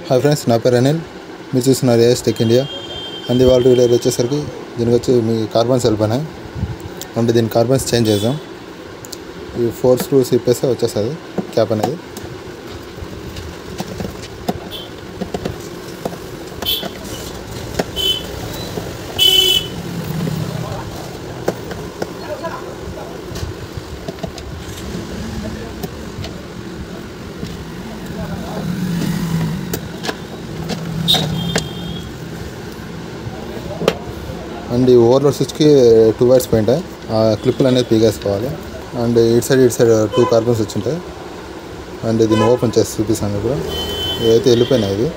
hi friends నా పేరు అనిల్ మీరు చూస్తున్నారు ఏఎస్ టెక్ ఇండియా అండ్ ఇవాళ వీడియోలో వచ్చేసరికి దీనికి వచ్చి మీ కార్బన్స్ వెళ్ళిపోయినాయి అంటే దీని కార్బన్స్ చేంజ్ చేద్దాం ఈ ఫోర్ స్క్రూస్ ఇప్పేస్తే వచ్చేస్తుంది క్యాప్ అనేది అండ్ ఈ ఓవర్లోడ్ స్విచ్కి టూ వైర్స్ పోయింటాయి ఆ క్లిప్పులు అనేది పీగేసుకోవాలి అండ్ ఇటు సైడ్ ఇటు సైడ్ టూ కార్బన్స్ వచ్చింటాయి అండ్ దీన్ని ఓపెన్ చేసి చూపిస్తాను ఇప్పుడు ఇవైతే వెళ్ళిపోయినాయి ఇది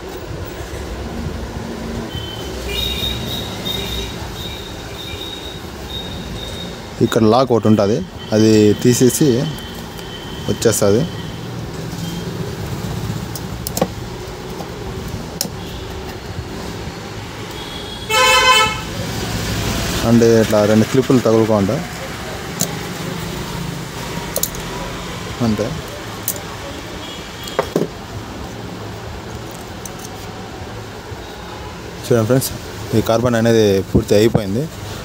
ఇక్కడ లాక్ ఒకటి ఉంటుంది అది తీసేసి వచ్చేస్తుంది అండ్ ఇట్లా రెండు క్లిప్పులు తగులుకోండి అంతే చూడండి ఫ్రెండ్స్ ఈ కార్బన్ అనేది పూర్తి అయిపోయింది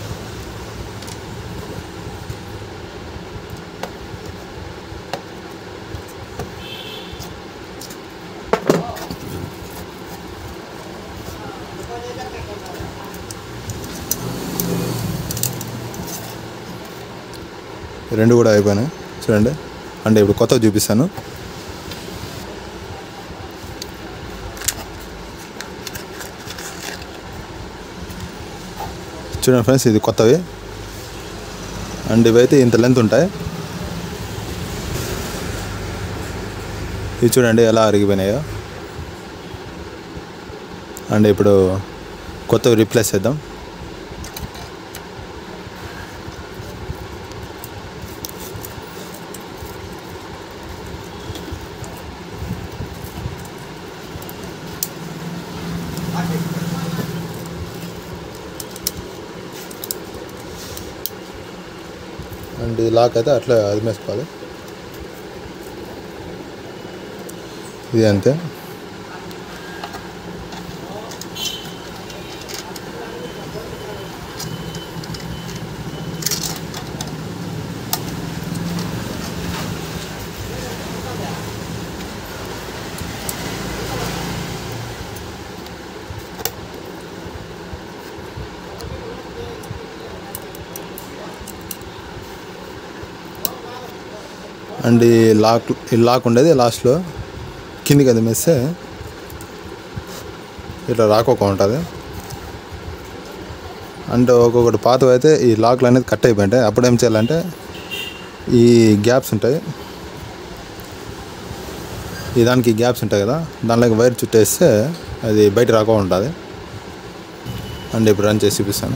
రెండు కూడా అయిపోయినాయి చూడండి అంటే ఇప్పుడు కొత్తగా చూపిస్తాను చూడండి ఫ్రెండ్స్ ఇది కొత్తవి అండ్ ఇవైతే ఇంత లెంత్ ఉంటాయి ఇవి చూడండి ఎలా అరిగిపోయినాయో అండ్ ఇప్పుడు కొత్తవి రీప్లేస్ చేద్దాం అండ్ ఈ లాక్ అయితే అట్లా అదిమేసుకోవాలి ఇది అంతే అండ్ ఈ లాక్ ఈ లాక్ ఉండేది లాస్ట్లో కిందికి అది మెస్తే ఇట్లా రాకోక ఉంటుంది అండ్ ఒక్కొక్కటి పాతవి అయితే ఈ లాక్లు అనేది కట్ అయిపోయింటాయి అప్పుడు ఏం చేయాలంటే ఈ గ్యాప్స్ ఉంటాయి ఈ దానికి గ్యాప్స్ ఉంటాయి కదా దానిలోకి వైర్ చుట్టేస్తే అది బయట రాకుండా ఉంటుంది అండ్ ఇప్పుడు రన్ చేసి చూపిస్తాను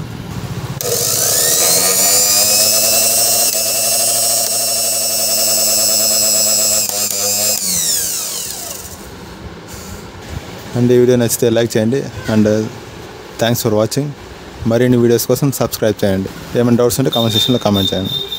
అండ్ ఈ వీడియో నచ్చితే లైక్ చేయండి అండ్ థ్యాంక్స్ ఫర్ వాచింగ్ మరిన్ని వీడియోస్ కోసం సబ్స్క్రైబ్ చేయండి ఏమైనా డౌట్స్ ఉంటే కామెంట్ సెక్షన్లో కామెంట్ చేయండి